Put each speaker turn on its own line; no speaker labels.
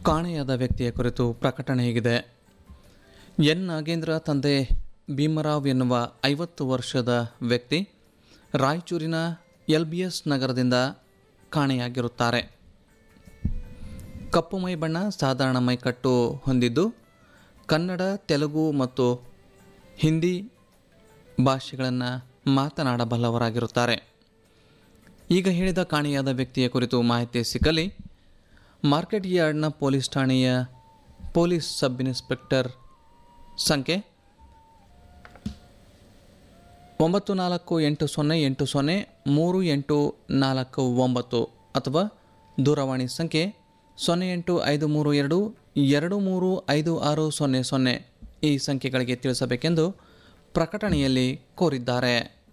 ಕಾಣೆಯಾದ ವ್ಯಕ್ತಿಯ ಕುರಿತು ಪ್ರಕಟಣೆ ಹೀಗಿದೆ ಎನ್ ನಾಗೇಂದ್ರ ತಂದೆ ಭೀಮರಾವ್ ಎನ್ನುವ ಐವತ್ತು ವರ್ಷದ ವ್ಯಕ್ತಿ ರಾಯಚೂರಿನ ಎಲ್ ಬಿ ಎಸ್ ನಗರದಿಂದ ಕಾಣೆಯಾಗಿರುತ್ತಾರೆ ಕಪ್ಪು ಮೈ ಬಣ್ಣ ಸಾಧಾರಣ ಮೈಕಟ್ಟು ಹೊಂದಿದ್ದು ಕನ್ನಡ ತೆಲುಗು ಮತ್ತು ಹಿಂದಿ ಭಾಷೆಗಳನ್ನು ಮಾತನಾಡಬಲ್ಲವರಾಗಿರುತ್ತಾರೆ ಈಗ ಹೇಳಿದ ಕಾಣೆಯಾದ ವ್ಯಕ್ತಿಯ ಕುರಿತು ಮಾಹಿತಿ ಸಿಕ್ಕಲಿ ಮಾರ್ಕೆಟ್ ಯಾರ್ಡ್ನ ಪೊಲೀಸ್ ಠಾಣೆಯ ಪೊಲೀಸ್ ಸಬ್ ಇನ್ಸ್ಪೆಕ್ಟರ್ ಸಂಖ್ಯೆ ಒಂಬತ್ತು ನಾಲ್ಕು ಎಂಟು ಸೊನ್ನೆ ಎಂಟು ಸೊನ್ನೆ ಮೂರು ಎಂಟು ನಾಲ್ಕು ಒಂಬತ್ತು ಅಥವಾ ದೂರವಾಣಿ ಸಂಖ್ಯೆ ಸೊನ್ನೆ ಎಂಟು ಐದು ಮೂರು ಎರಡು ಎರಡು ಮೂರು ಐದು ಆರು ಸೊನ್ನೆ ಸೊನ್ನೆ ಈ ಸಂಖ್ಯೆಗಳಿಗೆ ತಿಳಿಸಬೇಕೆಂದು ಪ್ರಕಟಣೆಯಲ್ಲಿ ಕೋರಿದ್ದಾರೆ